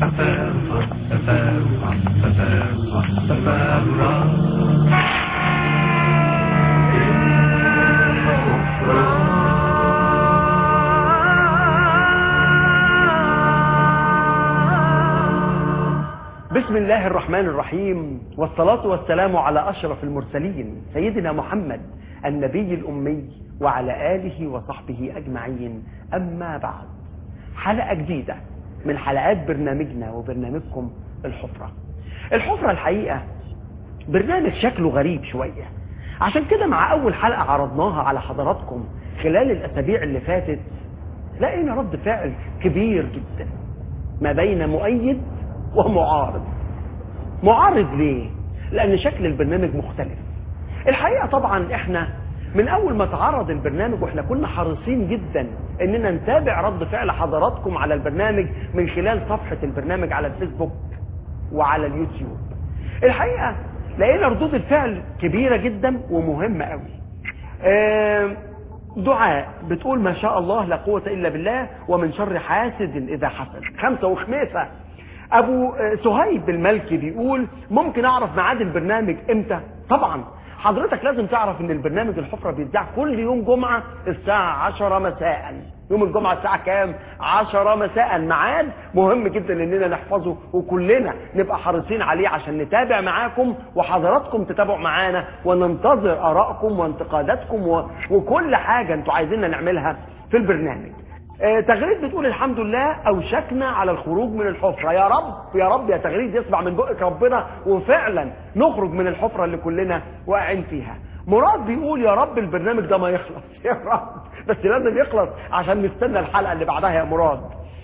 بسم الله الرحمن الرحيم والصلاة والسلام على أشرف المرسلين سيدنا محمد النبي الأمي وعلى آله وصحبه أجمعين أما بعد حلقة جديدة من حلقات برنامجنا وبرنامجكم الحفرة الحفرة الحقيقة برنامج شكله غريب شوية عشان كده مع أول حلقة عرضناها على حضراتكم خلال الأسابيع اللي فاتت لقينا رد فعل كبير جدا ما بين مؤيد ومعارض معارض ليه لان شكل البرنامج مختلف الحقيقة طبعا احنا من اول ما تعرض البرنامج واحنا كنا حريصين جدا اننا نتابع رد فعل حضراتكم على البرنامج من خلال صفحة البرنامج على الفيسبوك وعلى اليوتيوب الحقيقة لقينا ردود الفعل كبيرة جدا ومهمة قوي آه دعاء بتقول ما شاء الله لا قوة إلا بالله ومن شر حاسد إذا حسد خمسة وخميسة ابو سهيب الملكي بيقول ممكن اعرف ميعاد البرنامج امتى طبعا حضرتك لازم تعرف ان البرنامج الحفرة بيتذاع كل يوم جمعة الساعة 10 مساء يوم الجمعة الساعة كام 10 مساء ميعاد مهم جدا اننا نحفظه وكلنا نبقى حريصين عليه عشان نتابع معاكم وحضراتكم تتابعوا معانا وننتظر ارائكم وانتقاداتكم و... وكل حاجة انتوا عايزيننا نعملها في البرنامج آه، تغريد بتقول الحمد لله اوشكنا على الخروج من الحفره يا رب يا رب يا تغريد يسمع من بقك ربنا وفعلا نخرج من الحفره اللي كلنا واقعين فيها مراد بيقول يا رب البرنامج ده ما يخلص يا رب بس لازم يخلص عشان نستنى الحلقه اللي بعدها يا مراد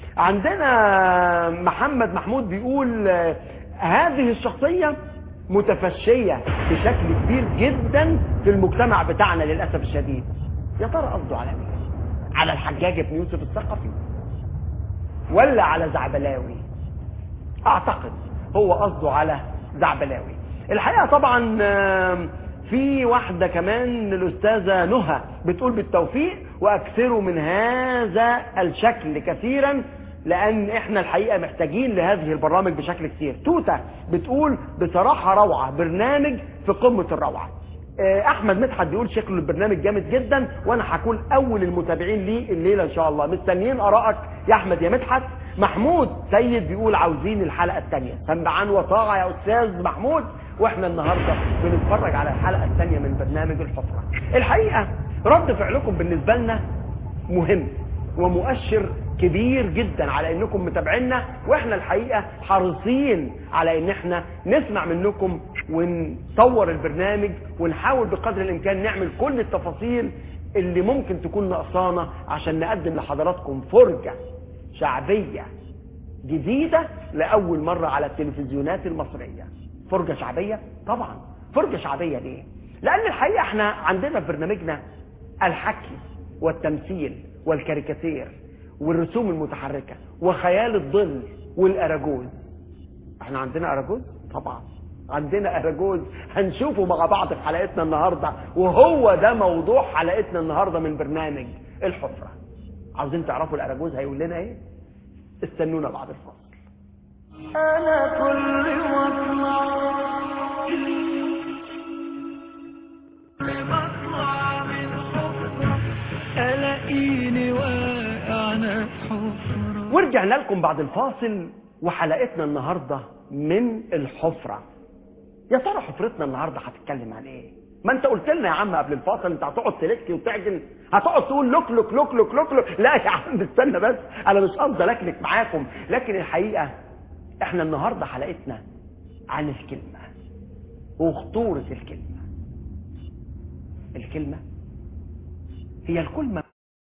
عندنا محمد محمود بيقول آه، هذه الشخصيه متفشيه بشكل كبير جدا في المجتمع بتاعنا للاسف الشديد يا ترى قصده على مين على الحجاج بن يوسف الثقفي ولا على زعبلاوي اعتقد هو قصده على زعبلاوي الحقيقة طبعا آم، في واحدة كمان الأستاذة نهى بتقول بالتوفيق وأكثروا من هذا الشكل كثيرا لأن إحنا الحقيقة محتاجين لهذه البرامج بشكل كثير توتة بتقول بصراحة روعة برنامج في قمة الروعة آه، احمد مدحت بيقول شكل البرنامج جامد جدا وانا هكون اول المتابعين ليه الليله ان شاء الله مستنيين ارائك يا احمد يا مدحت محمود سيد بيقول عاوزين الحلقه الثانيه سمعان وطاعه يا استاذ محمود واحنا النهارده بنتفرج على الحلقه الثانيه من برنامج الحفره الحقيقه رد فعلكم بالنسبه لنا مهم ومؤشر كبير جدا على انكم متابعينا واحنا الحقيقه حريصين على ان احنا نسمع منكم ونصور البرنامج ونحاول بقدر الامكان نعمل كل التفاصيل اللي ممكن تكون ناقصانا عشان نقدم لحضراتكم فرجه شعبيه جديده لاول مره على التلفزيونات المصريه فرجه شعبيه طبعا فرجه شعبيه ليه لان الحقيقه احنا عندنا في برنامجنا الحكي والتمثيل والكاريكاتير والرسوم المتحركة وخيال الظل والأراجوز احنا عندنا أراجوز طبعا عندنا أراجوز هنشوفه مع بعض في حلقتنا النهاردة وهو ده موضوع حلقتنا النهاردة من برنامج الحفرة عاوزين تعرفوا الأراجوز هيقول لنا ايه استنونا بعد الفاصل أنا كل مطلع مطلع من حفرة ألاقيني واقع حفرة ورجعنا لكم بعد الفاصل وحلقتنا النهاردة من الحفرة يا ترى حفرتنا النهاردة هتتكلم عن ايه ما انت قلت لنا يا عم قبل الفاصل انت هتقعد تلكي وتعجن هتقعد تقول لك لك لك لك لك لك لا يا عم استنى بس انا مش قصدي الكلك معاكم لكن الحقيقة احنا النهاردة حلقتنا عن الكلمة وخطورة الكلمة الكلمة هي الكلمة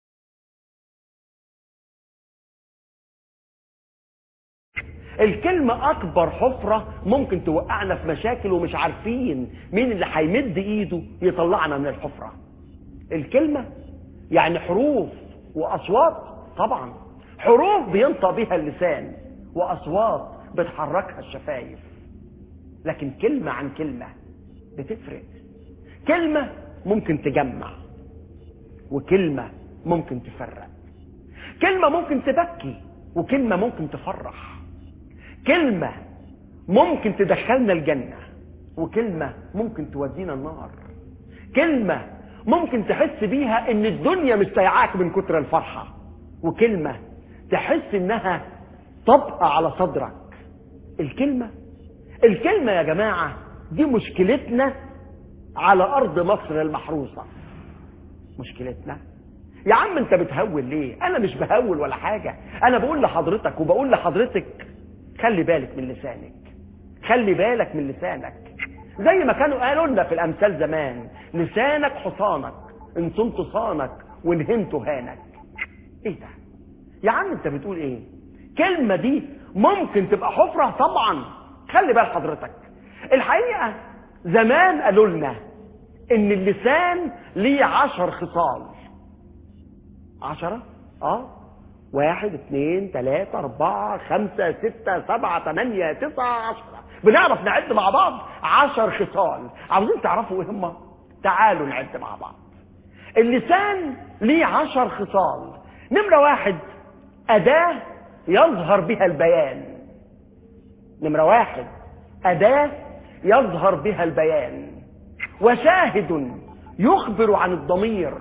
الكلمة أكبر حفرة ممكن توقعنا في مشاكل ومش عارفين مين اللي هيمد إيده يطلعنا من الحفرة الكلمة يعني حروف وأصوات طبعا حروف بينطق بها اللسان وأصوات بتحركها الشفايف لكن كلمة عن كلمة بتفرق كلمة ممكن تجمع وكلمة ممكن تفرق كلمة ممكن تبكي وكلمة ممكن تفرح كلمة ممكن تدخلنا الجنة وكلمة ممكن تودينا النار كلمة ممكن تحس بيها ان الدنيا مستيعاك من كتر الفرحة وكلمة تحس انها طبقة على صدرك الكلمة الكلمة يا جماعة دي مشكلتنا على ارض مصر المحروسة مشكلتنا يا عم انت بتهول ليه انا مش بهول ولا حاجة انا بقول لحضرتك وبقول لحضرتك خلي بالك من لسانك خلي بالك من لسانك زي ما كانوا قالوا لنا في الامثال زمان لسانك حصانك ان صنت صانك وان هنت هانك ايه ده يا عم انت بتقول ايه كلمة دي ممكن تبقى حفرة طبعا خلي بال حضرتك الحقيقة زمان قالوا لنا ان اللسان ليه عشر خصال عشرة اه واحد اثنين ثلاثة اربعة خمسة ستة سبعة ثمانية تسعة عشرة بنعرف نعد مع بعض عشر خصال عاوزين تعرفوا ايه هما تعالوا نعد مع بعض اللسان ليه عشر خصال نمرة واحد أداة يظهر بها البيان نمرة واحد أداة يظهر بها البيان وشاهد يخبر عن الضمير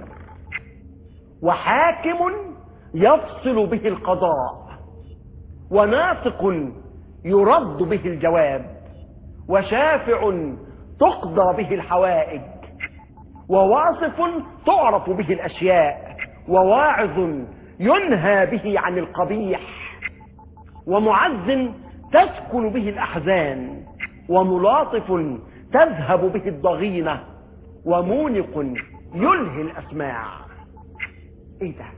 وحاكم يفصل به القضاء وناطق يرد به الجواب وشافع تقضى به الحوائج وواصف تعرف به الأشياء وواعظ ينهى به عن القبيح ومعز تسكن به الأحزان وملاطف تذهب به الضغينة ومونق يلهي الأسماع ايه ده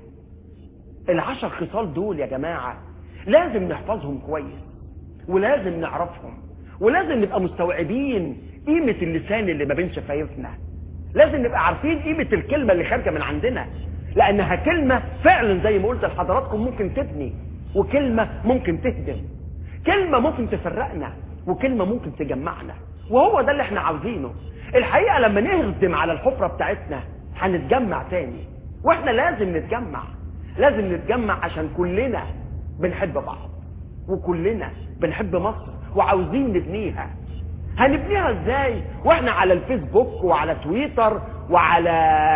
العشر خصال دول يا جماعة لازم نحفظهم كويس ولازم نعرفهم ولازم نبقى مستوعبين قيمة اللسان اللي ما بين شفايفنا لازم نبقى عارفين قيمة الكلمة اللي خارجة من عندنا لأنها كلمة فعلا زي ما قلت لحضراتكم ممكن تبني وكلمة ممكن تهدم كلمة ممكن تفرقنا وكلمة ممكن تجمعنا وهو ده اللي احنا عاوزينه الحقيقة لما نهدم على الحفرة بتاعتنا هنتجمع تاني واحنا لازم نتجمع لازم نتجمع عشان كلنا بنحب بعض وكلنا بنحب مصر وعاوزين نبنيها هنبنيها ازاي واحنا على الفيسبوك وعلى تويتر وعلى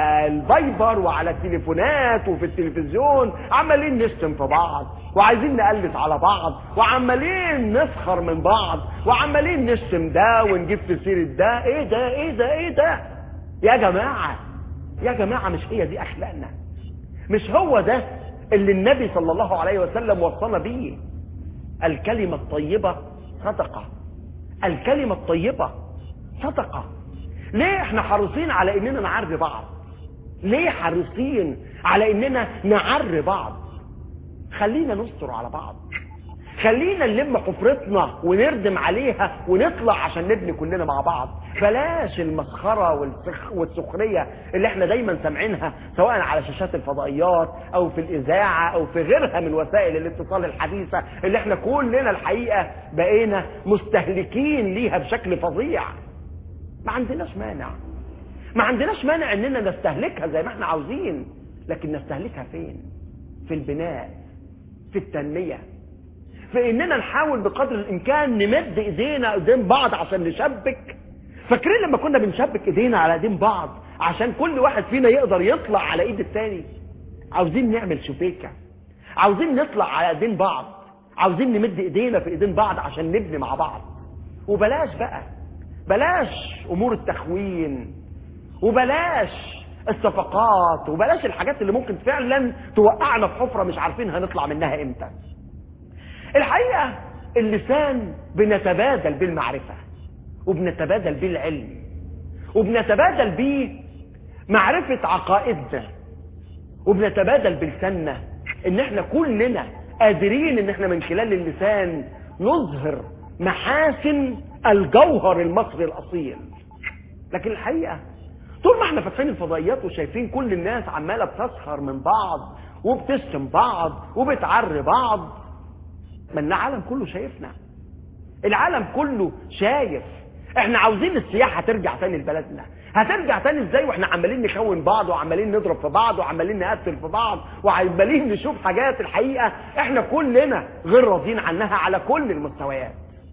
الفايبر وعلى التليفونات وفي التلفزيون عمالين نشتم في بعض وعايزين نقلس على بعض وعمالين نسخر من بعض وعمالين نشتم ده ونجيب في سيرة ده ايه ده ايه ده ايه ده يا جماعة يا جماعة مش هي دي اخلاقنا مش هو ده اللي النبي صلى الله عليه وسلم وصانا بيه الكلمة الطيبة صدقة الكلمة الطيبة صدقة ليه احنا حريصين على اننا نعري بعض ليه حريصين على اننا نعري بعض خلينا نستر على بعض خلينا نلم حفرتنا ونردم عليها ونطلع عشان نبني كلنا مع بعض بلاش المسخرة والسخ والسخرية اللي احنا دايما سامعينها سواء على شاشات الفضائيات او في الاذاعة او في غيرها من وسائل الاتصال الحديثة اللي احنا كلنا الحقيقة بقينا مستهلكين ليها بشكل فظيع ما عندناش مانع ما عندناش مانع اننا نستهلكها زي ما احنا عاوزين لكن نستهلكها فين في البناء في التنمية في اننا نحاول بقدر الامكان نمد ايدينا قدام بعض عشان نشبك فاكرين لما كنا بنشبك ايدينا على ايدين بعض عشان كل واحد فينا يقدر يطلع على ايد التاني عاوزين نعمل شبيكة عاوزين نطلع على ايدين بعض عاوزين نمد ايدينا في ايدين بعض عشان نبني مع بعض وبلاش بقى بلاش امور التخوين وبلاش الصفقات وبلاش الحاجات اللي ممكن فعلا توقعنا في حفرة مش عارفين هنطلع منها امتى الحقيقة اللسان بنتبادل بالمعرفة وبنتبادل بالعلم وبنتبادل بيه معرفة عقائدنا وبنتبادل بلساننا ان احنا كلنا قادرين ان احنا من خلال اللسان نظهر محاسن الجوهر المصري الاصيل لكن الحقيقة طول ما احنا فاتحين الفضائيات وشايفين كل الناس عمالة بتسخر من بعض وبتشتم بعض وبتعري بعض ما ان العالم كله شايفنا العالم كله شايف احنا عاوزين السياحة ترجع تاني لبلدنا هترجع تاني ازاي واحنا عمالين نخون بعض وعمالين نضرب في بعض وعمالين نقتل في بعض وعمالين نشوف حاجات الحقيقة احنا كلنا غير راضيين عنها على كل المستويات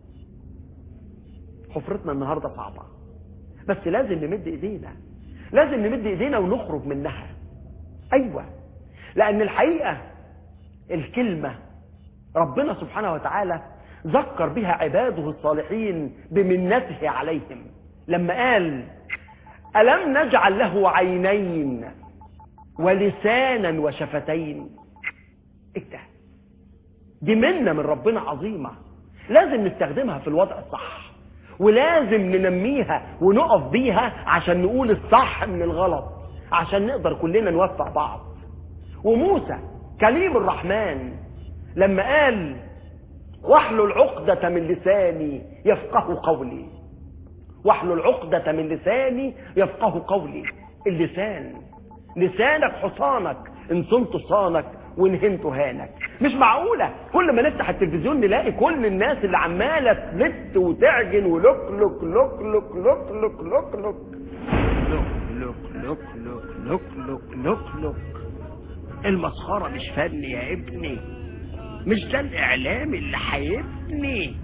حفرتنا النهاردة صعبة بس لازم نمد ايدينا لازم نمد ايدينا ونخرج منها ايوه لان الحقيقة الكلمة ربنا سبحانه وتعالى ذكر بها عباده الصالحين بمنته عليهم لما قال ألم نجعل له عينين ولسانا وشفتين ايه ده دي منة من ربنا عظيمة لازم نستخدمها في الوضع الصح ولازم ننميها ونقف بيها عشان نقول الصح من الغلط عشان نقدر كلنا نوفق بعض وموسى كليم الرحمن لما قال واحلل عقدة من لساني يفقه قولي واحلل عقدة من لساني يفقه قولي اللسان لسانك حصانك ان صنت صانك وان هنت هانك مش معقولة كل ما نفتح التلفزيون نلاقي كل الناس اللي عمالة تلت وتعجن ولوك لوك لوك لوك لوك لوك لوك لوك لوك لوك لوك لوك لوك لوك لوك المسخرة مش فن يا ابني مش ده الاعلام اللي هيبني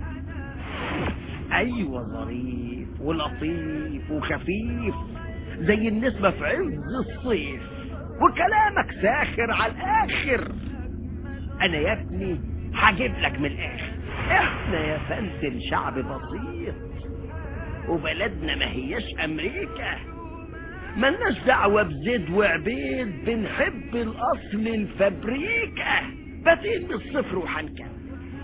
ايوه ظريف ولطيف وخفيف زي النسمة في عز الصيف وكلامك ساخر على الاخر انا يا ابني هجيب لك من الاخر احنا يا فندم شعب بسيط وبلدنا ما هياش امريكا ملناش دعوة بزيد وعبيد بنحب الاصل الفابريكا بادئين من الصفر وهنكمل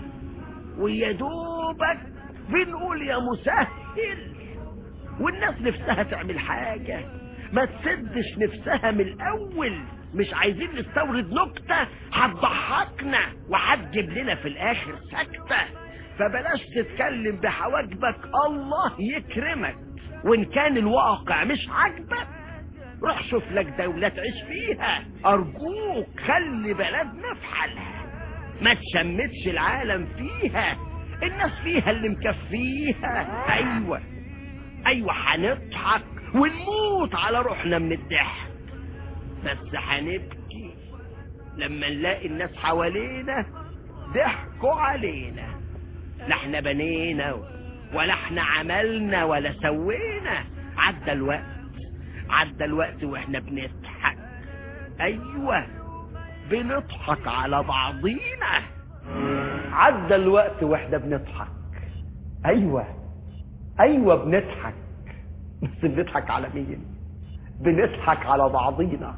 ويا دوبك بنقول يا مسهل والناس نفسها تعمل حاجة ما تسدش نفسها من الأول مش عايزين نستورد نكتة هتضحكنا وهتجيب لنا في الآخر سكتة فبلاش تتكلم بحواجبك الله يكرمك وإن كان الواقع مش عاجبك روح شوف لك دولة تعيش فيها أرجوك خلي بلدنا في حالها ما تشمتش العالم فيها الناس فيها اللي مكفيها أيوة أيوة هنضحك ونموت على روحنا من الضحك بس هنبكي لما نلاقي الناس حوالينا ضحكوا علينا لا احنا بنينا ولا احنا عملنا ولا سوينا عدى الوقت عدى الوقت واحنا بنضحك ايوه بنضحك على بعضينا عدى الوقت واحنا بنضحك ايوه ايوه بنضحك بس بنضحك على مين بنضحك على بعضينا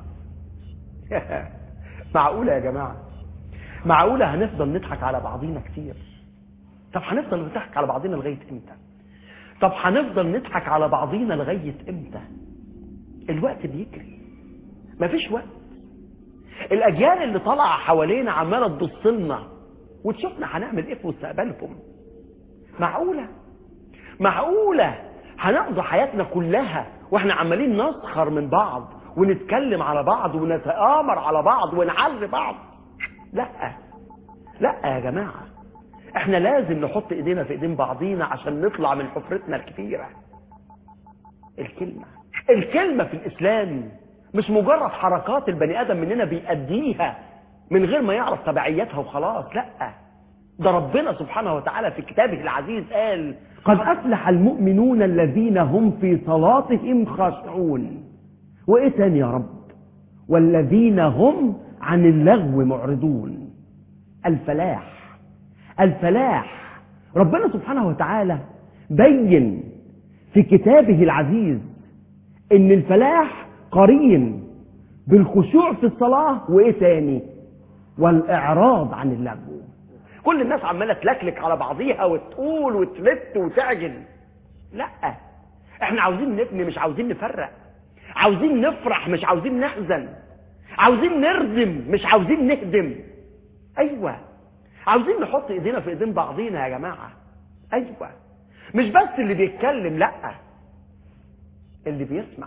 معقولة يا جماعة معقولة هنفضل نضحك على بعضينا كتير طب هنفضل نضحك على بعضينا لغاية امتى طب هنفضل نضحك على بعضينا لغاية امتى الوقت بيجري مفيش وقت الاجيال اللي طالعه حوالينا عماله تبص لنا وتشوفنا هنعمل ايه في مستقبلهم معقوله معقوله هنقضي حياتنا كلها واحنا عمالين نسخر من بعض ونتكلم على بعض ونتآمر على بعض ونعري بعض لا لا يا جماعه احنا لازم نحط ايدينا في ايدين بعضينا عشان نطلع من حفرتنا الكبيره الكلمه الكلمه في الاسلام مش مجرد حركات البني ادم مننا بيأديها من غير ما يعرف تبعياتها وخلاص لا ده ربنا سبحانه وتعالى في كتابه العزيز قال قد افلح المؤمنون الذين هم في صلاتهم خاشعون وايه تاني يا رب والذين هم عن اللغو معرضون الفلاح الفلاح ربنا سبحانه وتعالى بين في كتابه العزيز ان الفلاح قرين بالخشوع في الصلاة وايه تاني والاعراض عن اللغو كل الناس عمالة تلكلك على بعضيها وتقول وتلت وتعجن لا احنا عاوزين نبني مش عاوزين نفرق عاوزين نفرح مش عاوزين نحزن عاوزين نردم مش عاوزين نهدم ايوه عاوزين نحط ايدينا في ايدين بعضينا يا جماعة ايوه مش بس اللي بيتكلم لا اللي بيسمع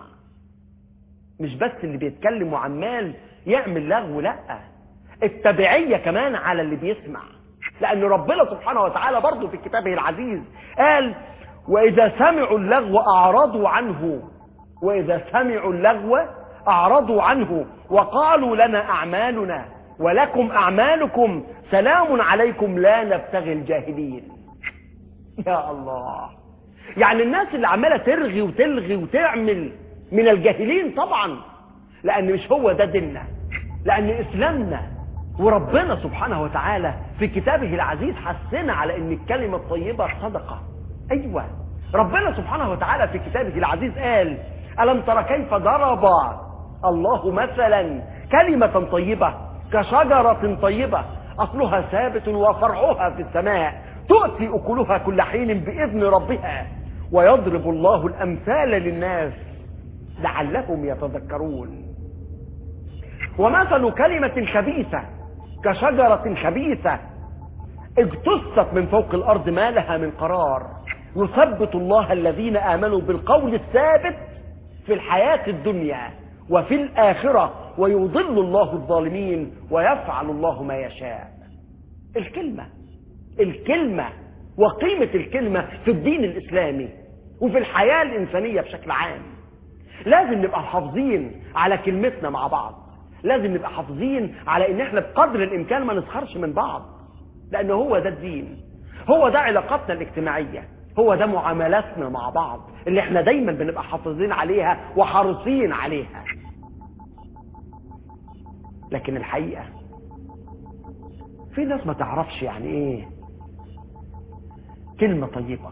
مش بس اللي بيتكلم وعمال يعمل لغو لا التبعية كمان على اللي بيسمع لأن ربنا سبحانه وتعالى برضه في كتابه العزيز قال وإذا سمعوا اللغو أعرضوا عنه وإذا سمعوا اللغو أعرضوا عنه وقالوا لنا أعمالنا ولكم أعمالكم سلام عليكم لا نبتغي الجاهلين يا الله يعني الناس اللي عمالة ترغي وتلغي وتعمل من الجاهلين طبعا لأن مش هو ده ديننا لأن إسلامنا وربنا سبحانه وتعالى في كتابه العزيز حسنا على أن الكلمة الطيبة صدقة أيوة ربنا سبحانه وتعالى في كتابه العزيز قال ألم تر كيف ضرب الله مثلا كلمة طيبة كشجرة طيبة أصلها ثابت وفرعها في السماء تؤتي أكلها كل حين بإذن ربها ويضرب الله الأمثال للناس لعلهم يتذكرون ومثل كلمة خبيثة كشجرة خبيثة اجتثت من فوق الأرض ما لها من قرار يثبت الله الذين آمنوا بالقول الثابت في الحياة الدنيا وفي الآخرة ويضل الله الظالمين ويفعل الله ما يشاء الكلمة الكلمة وقيمة الكلمة في الدين الإسلامي وفي الحياة الإنسانية بشكل عام لازم نبقى حافظين على كلمتنا مع بعض لازم نبقى حافظين على ان احنا بقدر الامكان ما نسخرش من بعض لان هو ده الدين هو ده علاقاتنا الاجتماعية هو ده معاملاتنا مع بعض اللي احنا دايما بنبقى حافظين عليها وحريصين عليها لكن الحقيقة في ناس ما تعرفش يعني ايه كلمة طيبة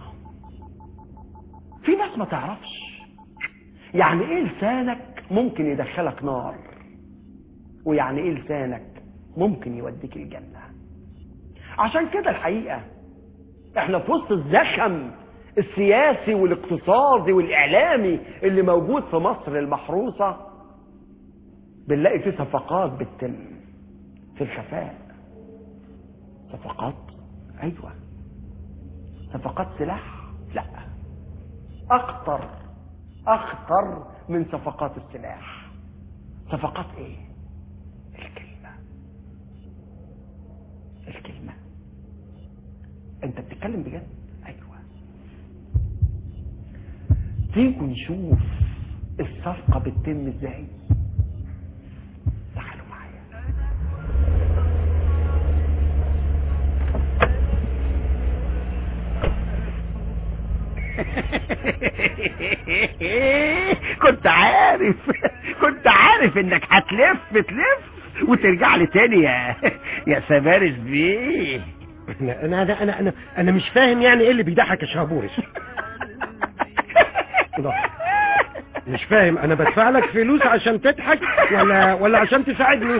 في ناس ما تعرفش يعني ايه لسانك ممكن يدخلك نار ويعني ايه لسانك ممكن يوديك الجنة عشان كده الحقيقة احنا في وسط الزخم السياسي والاقتصادي والاعلامي اللي موجود في مصر المحروسة بنلاقي فيه صفقات بتتم في الخفاء صفقات ايوه صفقات سلاح لا اخطر اخطر من صفقات السلاح صفقات ايه الكلمة الكلمة انت بتتكلم بجد ايوه تيجوا نشوف الصفقة بتتم ازاي تعالوا معايا كنت عارف كنت عارف انك هتلف تلف وترجع لي تاني يا يا سبارس بيه انا انا انا انا انا, أنا مش فاهم يعني ايه اللي بيضحك يا شهبورس لا. مش فاهم انا بدفع لك فلوس عشان تضحك ولا ولا عشان تساعدني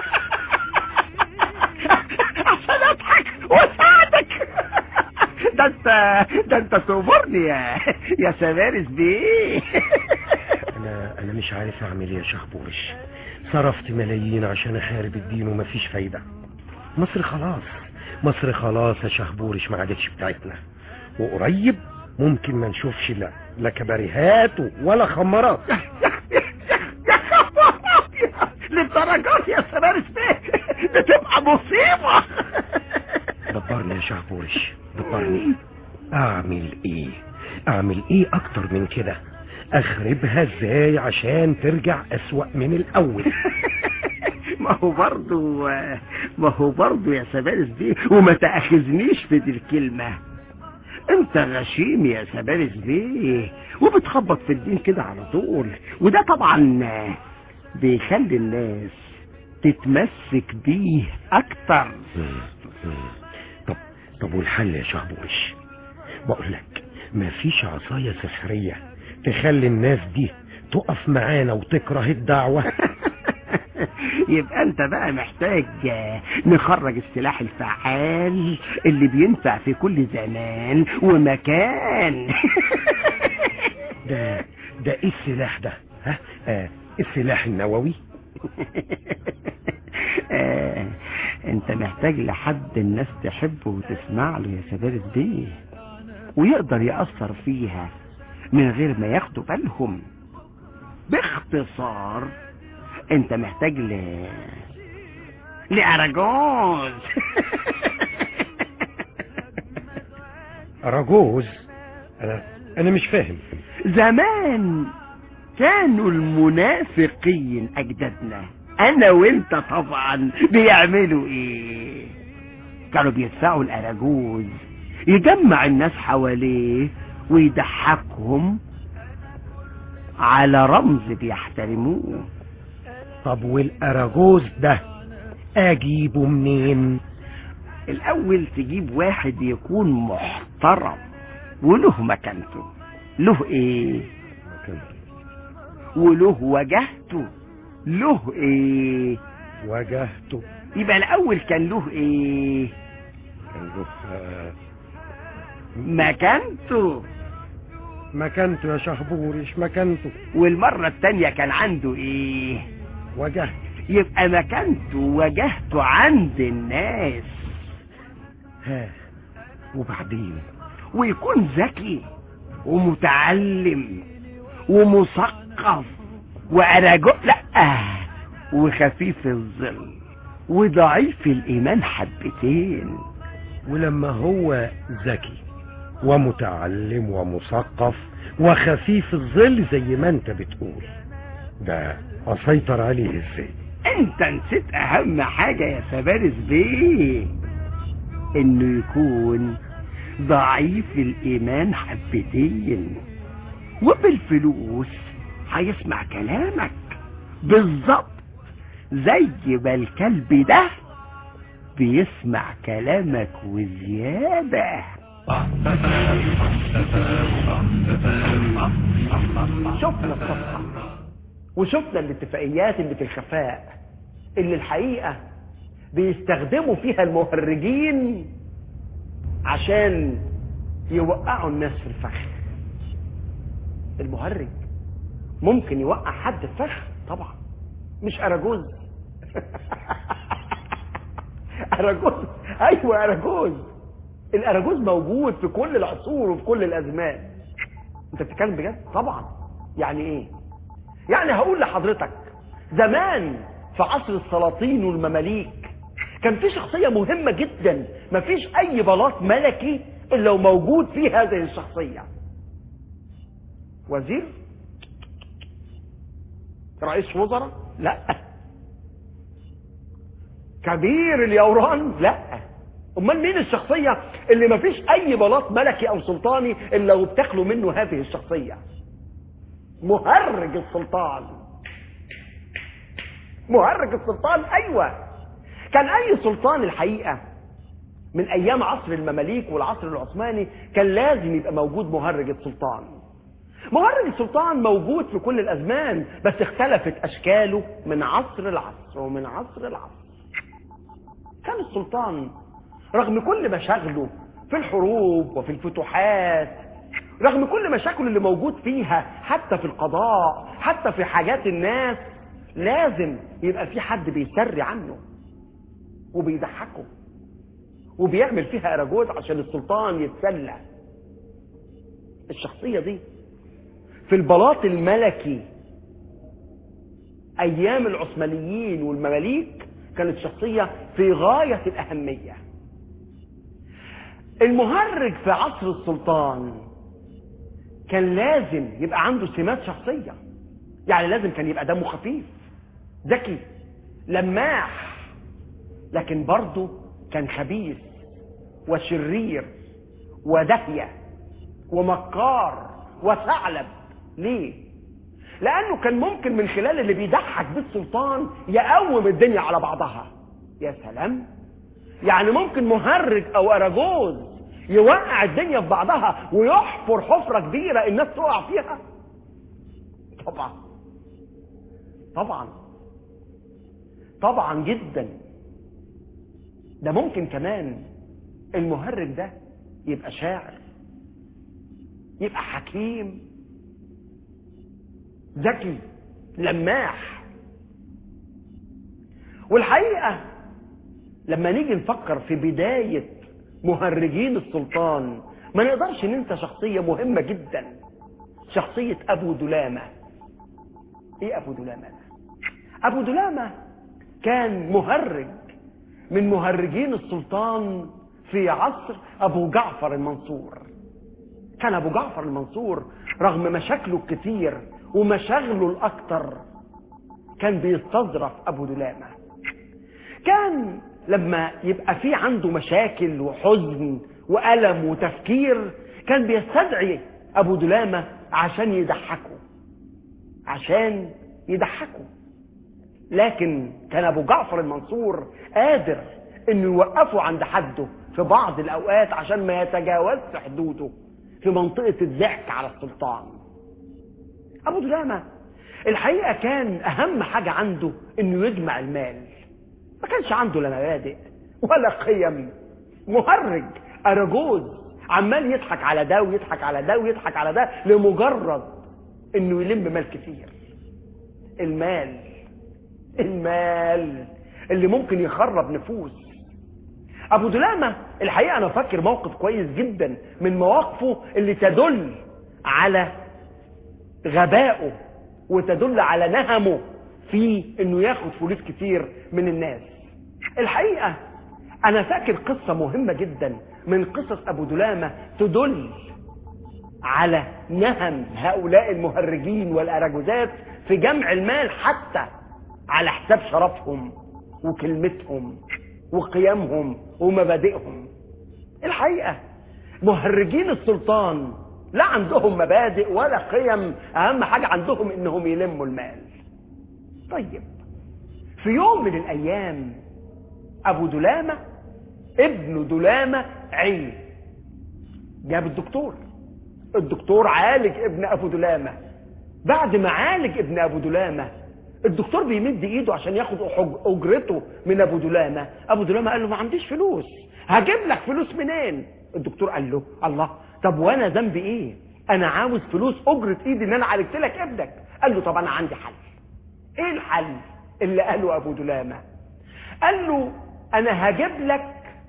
عشان اضحك واساعدك ده انت ده انت تؤمرني يا يا سبارس بيه انا انا مش عارف اعمل ايه يا شهبورش صرفت ملايين عشان احارب الدين ومفيش فايدة مصر خلاص مصر خلاص يا شهبورش ما عادتش بتاعتنا وقريب ممكن ما نشوفش لا لا كباريهات ولا خمارات للدرجات يا سبارس بيه بتبقى مصيبة دبرني يا شهبورش دبرني اعمل ايه اعمل ايه اكتر من كده اخربها ازاي عشان ترجع اسوأ من الاول ما هو برضو ما هو برضو يا سبارس بيه وما تأخذنيش في دي الكلمة انت غشيم يا سبارس بيه وبتخبط في الدين كده على طول وده طبعا بيخلي الناس تتمسك بيه اكتر طب طب والحل يا شهبورش بقول لك مفيش عصاية سحرية تخلي الناس دي تقف معانا وتكره الدعوة يبقى انت بقى محتاج نخرج السلاح الفعال اللي بينفع في كل زمان ومكان ده ده ايه السلاح ده ها آه السلاح النووي آه، انت محتاج لحد الناس تحبه وتسمع له يا سبارس بيه ويقدر يأثر فيها من غير ما ياخدوا بالهم باختصار انت محتاج ل لأراجوز أراجوز انا انا مش فاهم زمان كانوا المنافقين اجدادنا انا وانت طبعا بيعملوا ايه كانوا بيدفعوا الاراجوز يجمع الناس حواليه ويضحكهم على رمز بيحترموه طب والاراجوز ده اجيبه منين الاول تجيب واحد يكون محترم وله مكانته له ايه وله وجهته له ايه واجهته يبقى الاول كان له ايه كان له آه، مكانته مكانته يا شهبورش مكانته والمرة التانية كان عنده ايه وجهته يبقى مكانته وجهته عند الناس ها وبعدين ويكون ذكي ومتعلم ومثقف وأراجو لا وخفيف الظل وضعيف الإيمان حبتين ولما هو ذكي ومتعلم ومثقف وخفيف الظل زي ما انت بتقول ده اسيطر عليه ازاي انت نسيت اهم حاجة يا سبارس بيه انه يكون ضعيف الايمان حبتين وبالفلوس هيسمع كلامك بالظبط زي ما الكلب ده بيسمع كلامك وزيادة شفنا الصفحة وشفنا الاتفاقيات اللي في الخفاء اللي الحقيقة بيستخدموا فيها المهرجين عشان يوقعوا الناس في الفخ المهرج ممكن يوقع حد في فخ طبعا مش اراجوز اراجوز ايوه اراجوز الاراجوز موجود في كل العصور وفي كل الازمان انت بتتكلم بجد طبعا يعني ايه يعني هقول لحضرتك زمان في عصر السلاطين والمماليك كان في شخصية مهمة جدا مفيش اي بلاط ملكي الا وموجود فيه هذه الشخصية وزير رئيس وزراء لا كبير اليوران لا امال مين الشخصية اللي مفيش اي بلاط ملكي او سلطاني الا وبتخلو منه هذه الشخصية مهرج السلطان مهرج السلطان ايوه كان اي سلطان الحقيقة من ايام عصر المماليك والعصر العثماني كان لازم يبقى موجود مهرج السلطان مهرج السلطان موجود في كل الازمان بس اختلفت اشكاله من عصر لعصر ومن عصر لعصر كان السلطان رغم كل مشاغله في الحروب وفي الفتوحات رغم كل مشاكل اللي موجود فيها حتى في القضاء حتى في حاجات الناس لازم يبقى في حد بيسري عنه وبيضحكه وبيعمل فيها اراجوز عشان السلطان يتسلى الشخصية دي في البلاط الملكي ايام العثمانيين والمماليك كانت شخصية في غاية الاهمية المهرج في عصر السلطان كان لازم يبقى عنده سمات شخصية يعني لازم كان يبقى دمه خفيف ذكي لماح لكن برضه كان خبيث وشرير ودهية ومكار وثعلب ليه لانه كان ممكن من خلال اللي بيضحك بيه السلطان يقوم الدنيا على بعضها يا سلام يعني ممكن مهرج او اراجوز يوقع الدنيا في بعضها ويحفر حفرة كبيرة الناس تقع فيها طبعا طبعا طبعا جدا ده ممكن كمان المهرج ده يبقى شاعر يبقى حكيم ذكي لماح والحقيقة لما نيجي نفكر في بداية مهرجين السلطان ما نقدرش ننسى شخصية مهمة جدا شخصية أبو دلامة إيه أبو دلامة ده؟ أبو دلامة كان مهرج من مهرجين السلطان في عصر أبو جعفر المنصور كان ابو جعفر المنصور رغم مشاكله الكتير ومشاغله الاكتر كان بيستظرف ابو دلامه كان لما يبقى في عنده مشاكل وحزن والم وتفكير كان بيستدعي ابو دلامه عشان يضحكه عشان يضحكه لكن كان ابو جعفر المنصور قادر انه يوقفه عند حده في بعض الاوقات عشان ما يتجاوزش حدوده في منطقه الضحك على السلطان ابو دلامه الحقيقه كان اهم حاجه عنده انه يجمع المال ما كانش عنده لا مبادئ ولا قيم مهرج اراجوز عمال يضحك على ده ويضحك على ده ويضحك على ده لمجرد انه يلم مال كتير المال المال اللي ممكن يخرب نفوس ابو دلامه الحقيقه انا فاكر موقف كويس جدا من مواقفه اللي تدل على غبائه وتدل على نهمه في انه ياخد فلوس كتير من الناس الحقيقه انا فاكر قصه مهمه جدا من قصص ابو دلامه تدل على نهم هؤلاء المهرجين والاراجوزات في جمع المال حتى على حساب شرفهم وكلمتهم وقيمهم ومبادئهم الحقيقه مهرجين السلطان لا عندهم مبادئ ولا قيم اهم حاجه عندهم انهم يلموا المال طيب في يوم من الايام ابو دلامه ابن دلامه عي جاب الدكتور الدكتور عالج ابن ابو دلامه بعد ما عالج ابن ابو دلامه الدكتور بيمد ايده عشان ياخد أحج- اجرته من ابو دلامه ابو دلامه قال له ما عنديش فلوس هجيب لك فلوس منين الدكتور قال له الله طب وانا ذنبي ايه انا عاوز فلوس اجره ايدي ان انا عالجت لك ابنك قال له طب انا عندي حل ايه الحل اللي قاله ابو دلامه قال له انا هجيب لك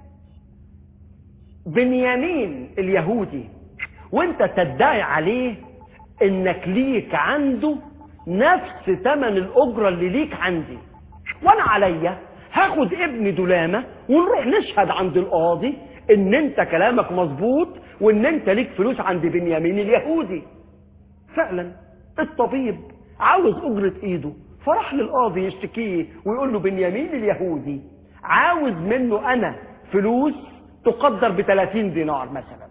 بنيامين اليهودي وانت تدعي عليه انك ليك عنده نفس ثمن الاجره اللي ليك عندي وانا عليا هاخد ابن دلامه ونروح نشهد عند القاضي ان انت كلامك مظبوط وان انت ليك فلوس عند بنيامين اليهودي فعلا الطبيب عاوز اجره ايده فراح للقاضي يشتكيه ويقول له بنيامين اليهودي عاوز منه انا فلوس تقدر ب 30 دينار مثلا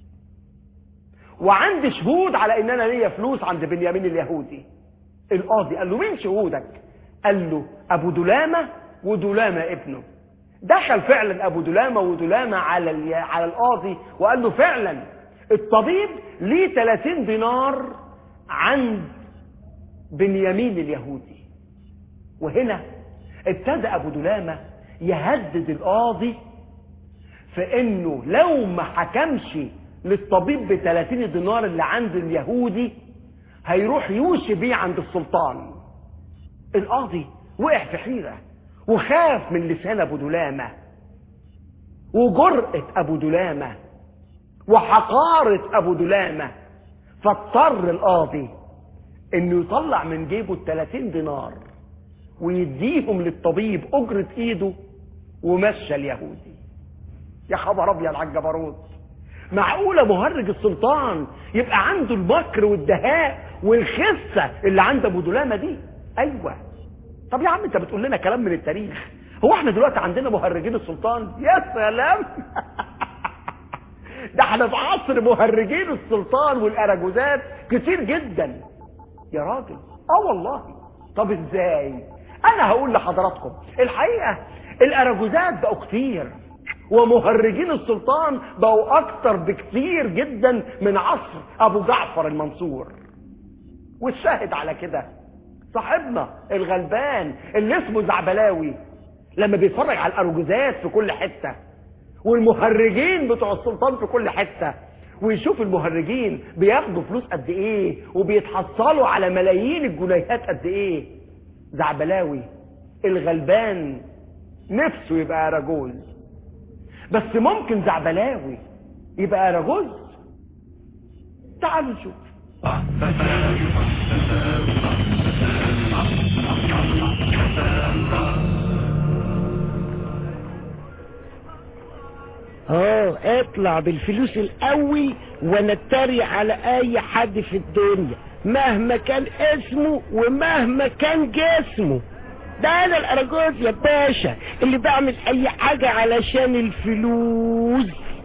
وعندي شهود على ان انا ليا فلوس عند بنيامين اليهودي القاضي قال له مين شهودك قال له ابو دلامه ودلامه ابنه دخل فعلا ابو دلامه ودلامه على ال- على القاضي وقال له فعلا الطبيب ليه 30 دينار عند بنيامين اليهودي وهنا ابتدى ابو دلامه يهدد القاضي في انه لو ما حكمش للطبيب ب 30 دينار اللي عند اليهودي هيروح يوشي بيه عند السلطان القاضي وقع في حيرة وخاف من لسان ابو دلامة وجرأة ابو دلامة وحقارة ابو دلامة فاضطر القاضي انه يطلع من جيبه ال 30 دينار ويديهم للطبيب اجرة ايده ومشى اليهودي يا خبر ابيض على الجبروت معقولة مهرج السلطان يبقى عنده المكر والدهاء والخسة اللي عند ابو دلامة دي ايوه طب يا عم انت بتقول لنا كلام من التاريخ هو احنا دلوقتي عندنا مهرجين السلطان يا سلام ده احنا في عصر مهرجين السلطان والاراجوزات كتير جدا يا راجل اه والله طب ازاي انا هقول لحضراتكم الحقيقه الاراجوزات بقوا كتير ومهرجين السلطان بقوا اكتر بكتير جدا من عصر ابو جعفر المنصور والشاهد على كده صاحبنا الغلبان اللي اسمه زعبلاوي لما بيتفرج على الاراجوزات في كل حته والمهرجين بتوع السلطان في كل حته ويشوف المهرجين بياخدوا فلوس قد ايه وبيتحصلوا على ملايين الجنيهات قد ايه زعبلاوي الغلبان نفسه يبقى اراجوز بس ممكن زعبلاوي يبقى اراجوز تعالوا نشوف اه اطلع بالفلوس الاول وانا اتريق على اي حد في الدنيا مهما كان اسمه ومهما كان جسمه ده انا الاراجوز يا باشا اللي بعمل اي حاجة علشان الفلوس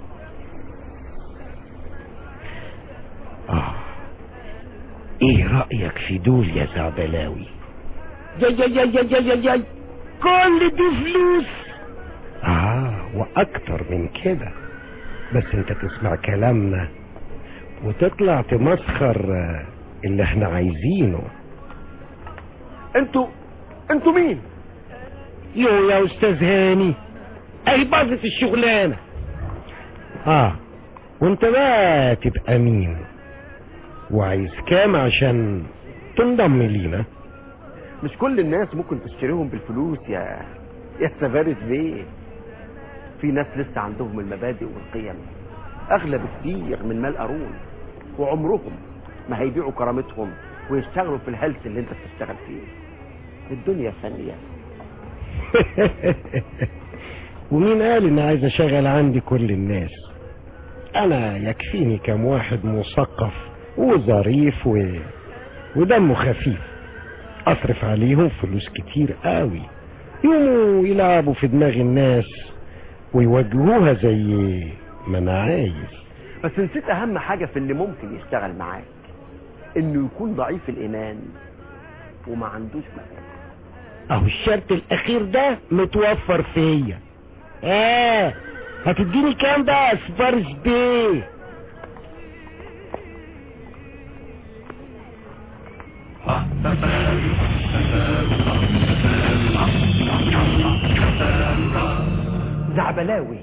اه ايه رأيك في دول يا زعبلاوي يا يا يا يا يا يا يا كل دي فلوس اه واكتر من كده بس انت تسمع كلامنا وتطلع تمسخر آه، اللي احنا عايزينه انتوا انتوا مين يو يا استاذ هاني اهي باظت الشغلانه اه وانت بقى تبقى مين وعايز كام عشان تنضم لينا مش كل الناس ممكن تشتريهم بالفلوس يا يا سفارس بيه في ناس لسه عندهم المبادئ والقيم اغلى بكتير من مال قارون وعمرهم ما هيبيعوا كرامتهم ويشتغلوا في الهلس اللي انت بتشتغل فيه الدنيا فانية ومين قال اني عايز اشغل عندي كل الناس انا يكفيني كم واحد مثقف وظريف و... ودمه خفيف اصرف عليهم فلوس كتير قوي يقوموا يلعبوا في دماغ الناس ويوجهوها زي ما انا عايز بس نسيت اهم حاجة في اللي ممكن يشتغل معاك انه يكون ضعيف الايمان وما عندوش مبادئ اهو الشرط الاخير ده متوفر فيا اه هتديني كام بقى يا سفارس بيه زعبلاوي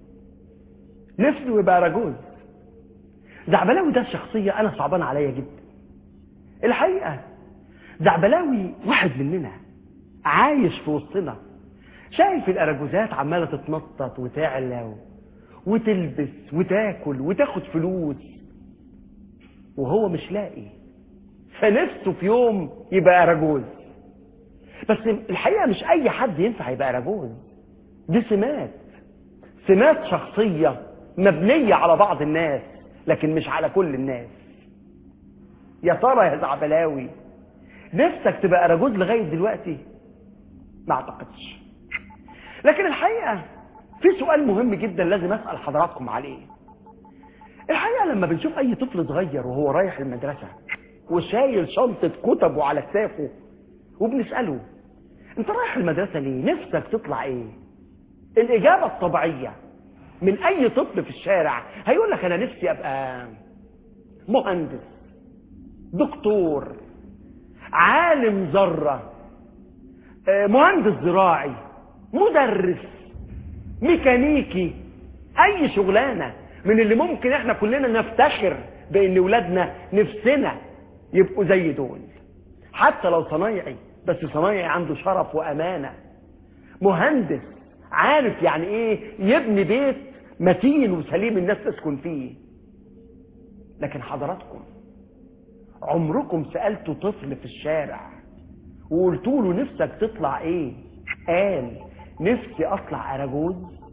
نفسه يبقى رجوز زعبلاوي ده الشخصية أنا صعبان عليا جدا الحقيقة زعبلاوي واحد مننا عايش في وسطنا شايف الأراجوزات عمالة تتنطط وتعلى و- وتلبس وتاكل وتاخد فلوس وهو مش لاقي فنفسه في يوم يبقى أراجوز بس الحقيقة مش أي حد ينفع يبقى أراجوز دي سمات سمات شخصية مبنية على بعض الناس لكن مش على كل الناس يا ترى يا زعبلاوي نفسك تبقى أراجوز لغاية دلوقتي ما اعتقدش لكن الحقيقة في سؤال مهم جدا لازم أسأل حضراتكم عليه الحقيقة لما بنشوف أي طفل صغير وهو رايح المدرسة وشايل شنطة كتبه على كتافه وبنسأله انت رايح المدرسة ليه نفسك تطلع ايه الإجابة الطبيعية من أي طفل في الشارع هيقول لك أنا نفسي أبقى مهندس دكتور عالم ذرة آه، مهندس زراعي مدرس ميكانيكي أي شغلانة من اللي ممكن احنا كلنا نفتخر بأن ولادنا نفسنا يبقوا زي دول حتى لو صنايعي بس صنايعي عنده شرف وأمانة مهندس عارف يعني ايه يبني بيت متين وسليم الناس تسكن فيه لكن حضراتكم عمركم سألتوا طفل في الشارع وقلتوا له نفسك تطلع ايه قال نفسي اطلع اراجوز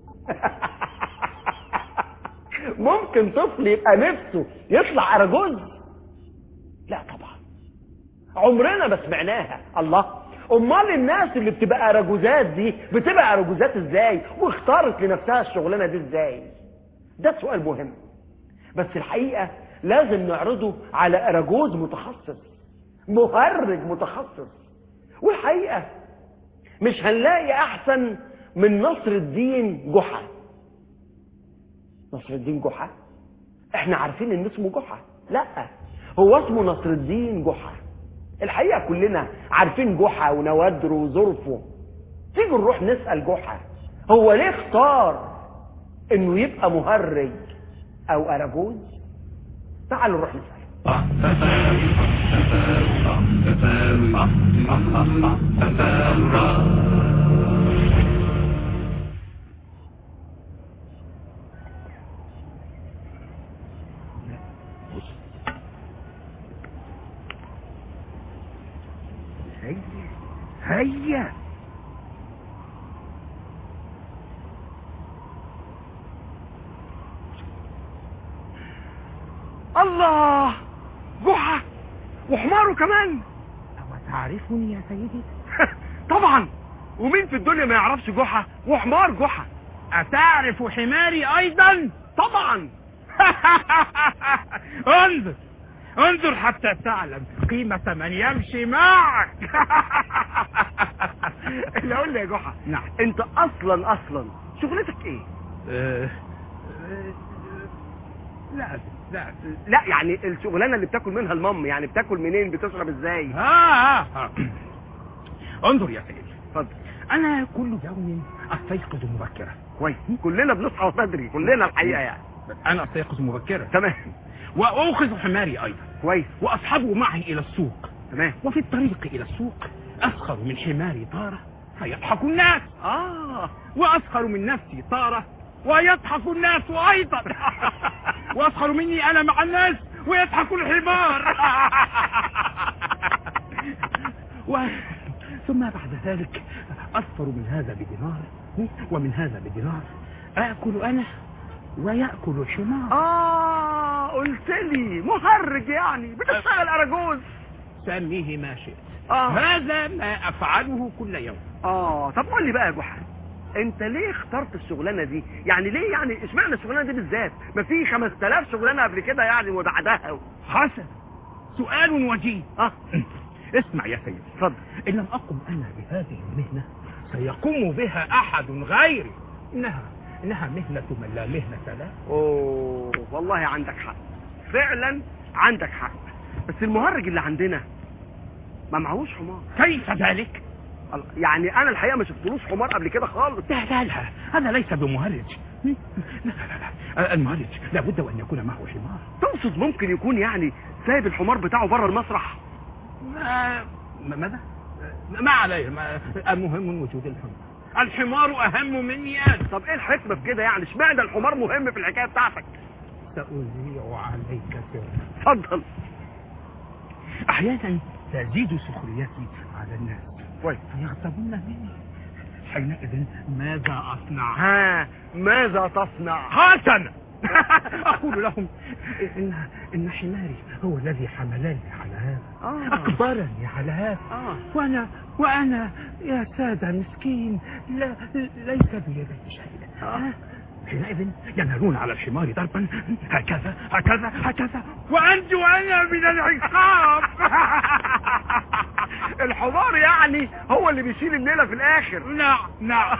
ممكن طفل يبقى نفسه يطلع اراجوز لا طبعا عمرنا ما سمعناها الله امال الناس اللي بتبقى اراجوزات دي بتبقى اراجوزات ازاي واختارت لنفسها الشغلانه دي ازاي ده سؤال مهم بس الحقيقه لازم نعرضه على اراجوز متخصص مهرج متخصص والحقيقه مش هنلاقي احسن من نصر الدين جحا نصر الدين جحا احنا عارفين ان اسمه جحا لا هو اسمه نصر الدين جحا الحقيقة كلنا عارفين جحا ونوادره وظرفه تيجوا نروح نسأل جحا هو ليه اختار انه يبقى مهرج او اراجوز تعالوا نروح نسأل هيا هيا الله جحا وحماره كمان أو تعرفني يا سيدي طبعا ومين في الدنيا ما يعرفش جحا وحمار جحا أتعرف حماري أيضا طبعا انظر انظر حتى تعلم قيمة من يمشي معك اللي اقول لي يا جحا نعم انت اصلا اصلا شغلتك ايه لا لا لا يعني الشغلانه اللي بتاكل منها المام يعني بتاكل منين بتشرب ازاي آه آه. انظر يا سيدي اتفضل أنا كل يوم أستيقظ مبكرا كويس كلنا بنصحى بدري كلنا الحقيقه يعني أنا أستيقظ مبكرا تمام وأوخذ حماري أيضا كويس وأصحبه معي إلى السوق تمام وفي الطريق إلى السوق أسخر من حماري طارة فيضحك الناس اه وأسخر من نفسي طارة ويضحك الناس أيضا وأسخر مني أنا مع الناس ويضحك الحمار و... ثم بعد ذلك أصفر من هذا بدينار ومن هذا بدينار آكل أنا ويأكل الحمار اه قلت لي مهرج يعني بتشتغل اراجوز سميه ما شئت اه هذا ما أفعله كل يوم اه طب قول لي بقى يا جحا انت ليه اخترت الشغلانه دي يعني ليه يعني اشمعنى الشغلانه دي بالذات ما في 5000 شغلانه قبل كده يعني وبعدها حسن سؤال وجيه اه اسمع يا سيدي اتفضل إن لم أقم أنا بهذه المهنة سيقوم بها أحد غيري إنها إنها مهنة من لا مهنة له اوه والله عندك حق فعلا عندك حق بس المهرج اللي عندنا ما معهوش حمار كيف ذلك؟ الله، يعني انا الحقيقه ما شفتلوش حمار قبل كده خالص لا لا لا هذا ليس بمهرج لا لا لا لا المهرج لابد وأن يكون معه حمار تقصد ممكن يكون يعني سايب الحمار بتاعه بره المسرح ما ما- ماذا؟ ما عليه ما المهم وجود الحمار الحمار أهم مني أنا طب ايه الحكمه في كده يعني اشمعنى الحمار مهم في الحكايه بتاعتك سأذيع عليك سرا اتفضل أحيانا تزيد سخريتي على الناس كويس فيغضبون مني حينئذ ماذا أصنع؟ ها ماذا تصنع حسنا أقول لهم إن إن حماري هو الذي حملني على هذا آه. أكبرني على هذا اه وأنا وأنا يا سادة مسكين لا ليس بيدي شيء آه. حينئذ ينهلون على الحمار ضربا هكذا هكذا هكذا وأنجو أنا من العقاب الحمار يعني هو اللي بيشيل الليله في الاخر نعم نعم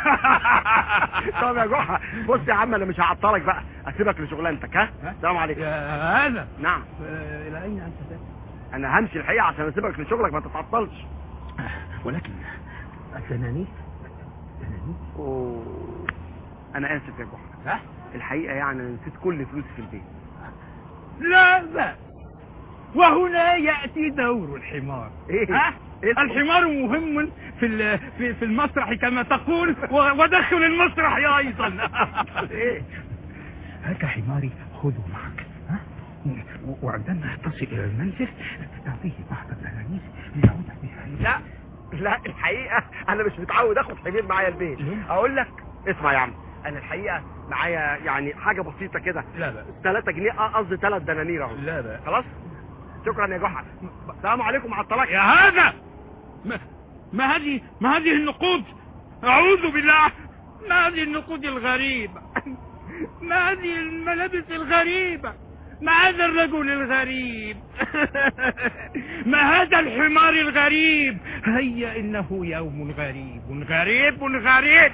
طب يا جحا بص يا عم انا مش هعطلك بقى اسيبك لشغلانتك ها السلام عليكم يا هذا نعم آه، إلى أين أنت ذاهب؟ انا همشي الحقيقه عشان اسيبك لشغلك ما تتعطلش ولكن الدنانير الدنانير أوه. انا اسف يا جحا ها؟ الحقيقه يعني أنا نسيت كل فلوسي في البيت لا بأس وهنا يأتي دور الحمار إيه؟ ها؟ إيه؟ الحمار مهم في ال- في في المسرح كما تقول و- ودخل المسرح ايضا ايه هات حماري خذه معك ها؟ و- وعندما تصل الى المنزل تعطيه بعض الدنانير ليعود بها إلى- لا لا الحقيقه انا مش متعود اخد حمير معايا البيت ليه؟ اقول لك اسمع يا عم انا الحقيقه معايا يعني حاجه بسيطه كده لا بأس 3 جنيه آه، قصدي 3 دنانير اهو لا بأس خلاص شكرا يا جحا السلام عليكم على الطلاق يا هذا ما, ما هذه ما هذه النقود أعوذ بالله ما هذه النقود الغريبة ما هذه الملابس الغريبة ما هذا الرجل الغريب ما هذا الحمار الغريب هيا إنه يوم غريب غريب غريب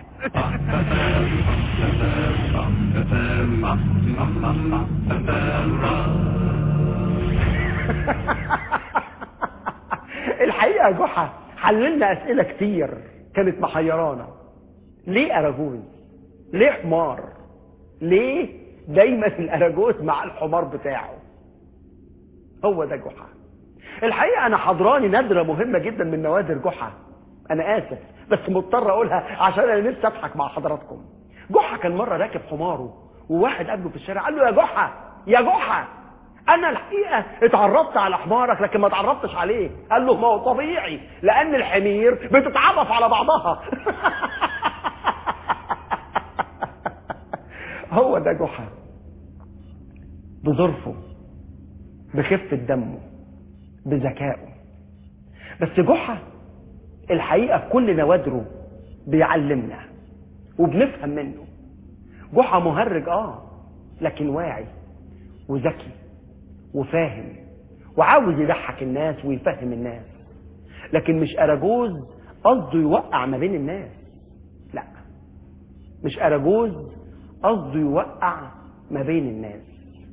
الحقيقه يا جحا حللنا اسئله كتير كانت محيرانا ليه اراجوز ليه حمار ليه دايما الاراجوز مع الحمار بتاعه هو ده جحا الحقيقه انا حضراني نادره مهمه جدا من نوادر جحا انا اسف بس مضطر اقولها عشان انا نفسي اضحك مع حضراتكم جحا كان مره راكب حماره وواحد قابله في الشارع قال له يا جحا يا جحا انا الحقيقه اتعرفت على حمارك لكن ما اتعرفتش عليه قال له ما هو طبيعي لان الحمير بتتعرف على بعضها هو ده جحا بظرفه بخفة دمه بذكائه بس جحا الحقيقة في كل نوادره بيعلمنا وبنفهم منه جحا مهرج اه لكن واعي وذكي وفاهم وعاوز يضحك الناس ويفهم الناس لكن مش أراجوز قصده يوقع ما بين الناس لا مش أراجوز قصده يوقع ما بين الناس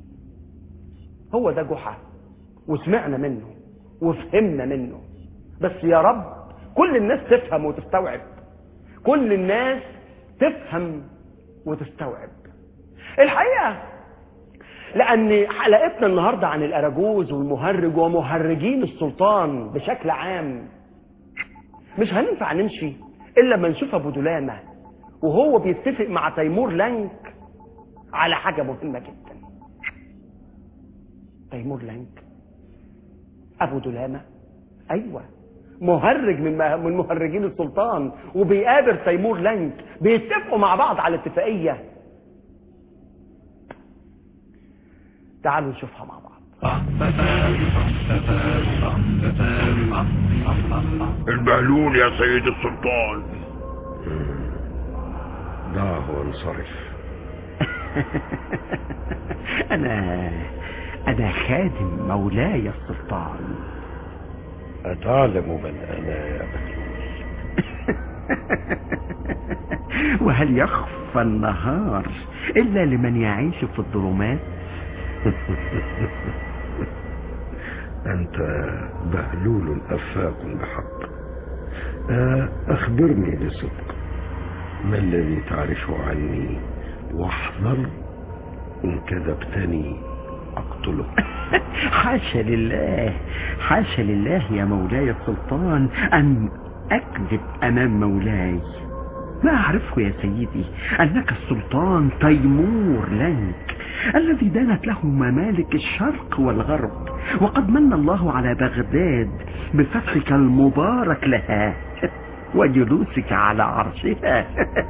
هو ده جحا وسمعنا منه وفهمنا منه بس يا رب كل الناس تفهم وتستوعب كل الناس تفهم وتستوعب الحقيقة لأن حلقتنا النهاردة عن الأراجوز والمهرج ومهرجين السلطان بشكل عام مش هننفع نمشي إلا لما نشوف أبو دلامة وهو بيتفق مع تيمور لانك على حاجة مهمة جدا تيمور لانك أبو دلامة أيوة مهرج من من مهرجين السلطان وبيقابل تيمور لانك بيتفقوا مع بعض على اتفاقية تعالوا نشوفها مع بعض البهلول يا سيد السلطان دعه وانصرف أنا أنا خادم مولاي السلطان أتعلم من أنا يا بهلول وهل يخفى النهار إلا لمن يعيش في الظلمات أنت بهلول أفاق بحق آه، أخبرني بصدق ما الذي تعرفه عني واحذر إن كذبتني أقتلك حاشا لله حاشا لله يا مولاي السلطان أن أكذب أمام مولاي ما أعرفه يا سيدي أنك السلطان تيمور لنك الذي دانت له ممالك الشرق والغرب وقد من الله على بغداد بفتحك المبارك لها وجلوسك على عرشها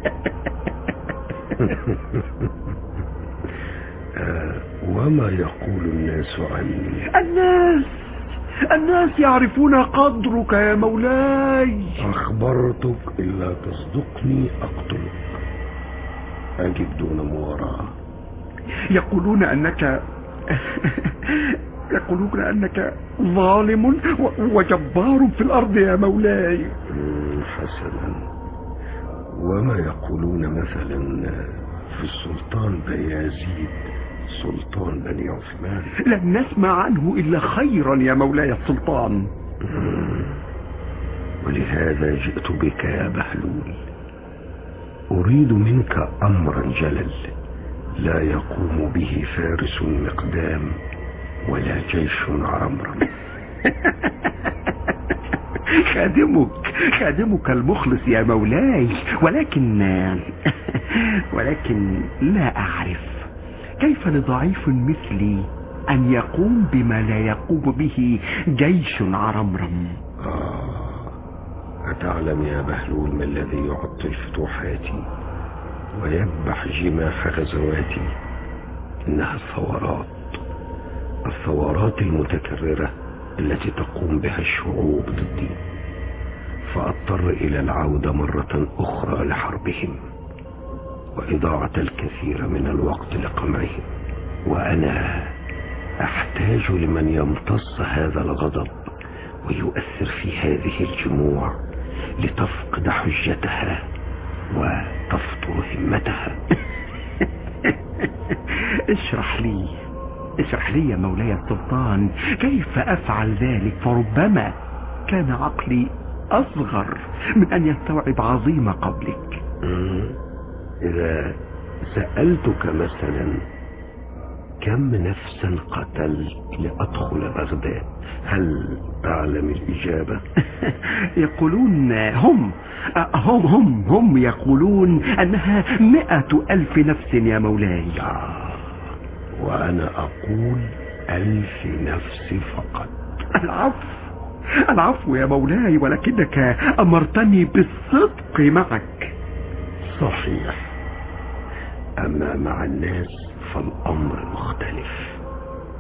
آه، وما يقول الناس عني الناس الناس يعرفون قدرك يا مولاي أخبرتك إلا تصدقني أقتلك أجب دون مواراة يقولون أنك يقولون أنك ظالم و- وجبار في الأرض يا مولاي مم، حسنا وما يقولون مثلا في السلطان بيازيد سلطان بني عثمان لن نسمع عنه إلا خيرا يا مولاي السلطان ولهذا جئت بك يا بهلول أريد منك أمرا جلل لا يقوم به فارس مقدام ولا جيش عرمرم خادمك خادمك المخلص يا مولاي ولكن ولكن لا أعرف كيف لضعيف مثلي أن يقوم بما لا يقوم به جيش عرمرم آه أتعلم يا بهلول ما الذي يعطل فتوحاتي ويذبح جماح غزواتي إنها الثورات الثورات المتكررة التي تقوم بها الشعوب ضدي فأضطر إلى العودة مرة أخرى لحربهم وإضاعة الكثير من الوقت لقمعهم وأنا أحتاج لمن يمتص هذا الغضب ويؤثر في هذه الجموع لتفقد حجتها وتفطر همتها اشرح لي اشرح لي يا مولاي السلطان كيف افعل ذلك فربما كان عقلي اصغر من ان يستوعب عظيم قبلك مم. إذا سألتك مثلا كم نفسا قتلت لأدخل بغداد هل تعلم الإجابة يقولون هم هم هم هم يقولون انها مئة الف نفس يا مولاي آه. وأنا أقول ألف نفس فقط العفو العفو يا مولاي ولكنك امرتني بالصدق معك صحيح أما مع الناس فالأمر مختلف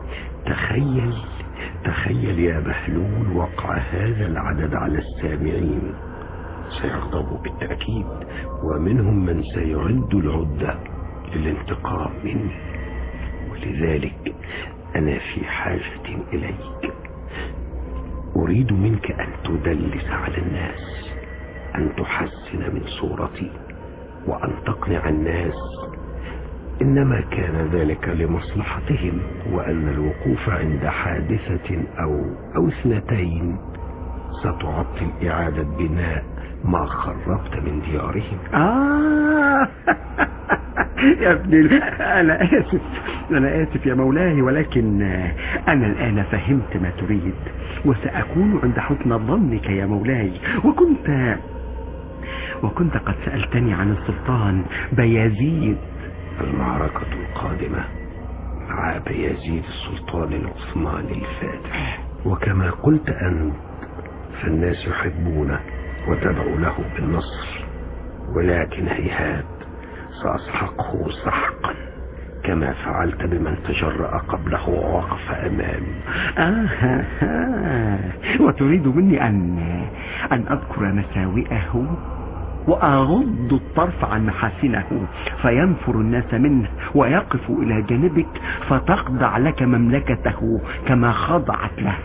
تخيل تخيل يا بهلول وقع هذا العدد على السامعين سيغضبوا بالتأكيد ومنهم من سيعد العدة للانتقام مني ولذلك أنا في حاجة إليك أريد منك أن تدلس على الناس أن تحسن من صورتي وأن تقنع الناس إنما كان ذلك لمصلحتهم وأن الوقوف عند حادثة أو أو اثنتين ستعطل إعادة بناء ما خربت من ديارهم آه يا ابني أنا آسف أنا آسف يا مولاي ولكن أنا الآن فهمت ما تريد وسأكون عند حسن ظنك يا مولاي وكنت وكنت قد سألتني عن السلطان بيازيد المعركة القادمة مع بيزيد السلطان العثماني الفاتح وكما قلت أنت فالناس يحبونه وتدعو له بالنصر ولكن هيهات سأسحقه سحقا كما فعلت بمن تجرأ قبله ووقف أمامي آه آه. وتريد مني أن أن أذكر مساوئه وأغض الطرف عن محاسنه فينفر الناس منه ويقف إلى جانبك فتخضع لك مملكته كما خضعت له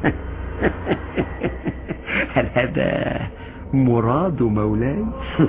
هل هذا مراد مولاي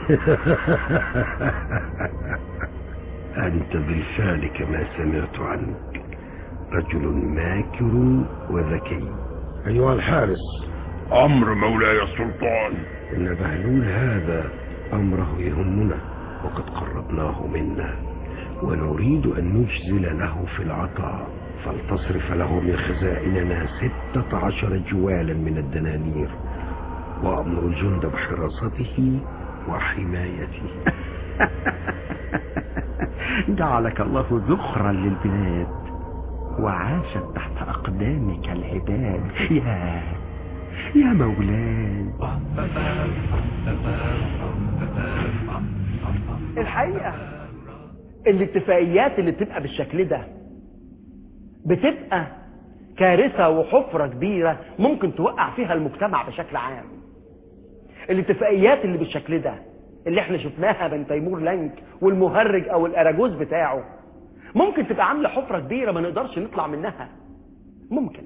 أنت بالفعل كما سمعت عنك رجل ماكر وذكي أيها الحارس أمر مولاي السلطان إن بهلول هذا أمره يهمنا وقد قربناه منا ونريد أن نجزل له في العطاء فلتصرف له من خزائننا ستة عشر جوالا من الدنانير وأمر الجند بحراسته وحمايته جعلك الله ذخرا للبلاد وعاشت تحت أقدامك العباد يا يا مولاي الحقيقة الاتفاقيات اللي بتبقى بالشكل ده بتبقى كارثة وحفرة كبيرة ممكن توقع فيها المجتمع بشكل عام الاتفاقيات اللي بالشكل ده اللي احنا شفناها بين تيمور لانك والمهرج او الاراجوز بتاعه ممكن تبقى عامله حفره كبيره ما نقدرش نطلع منها ممكن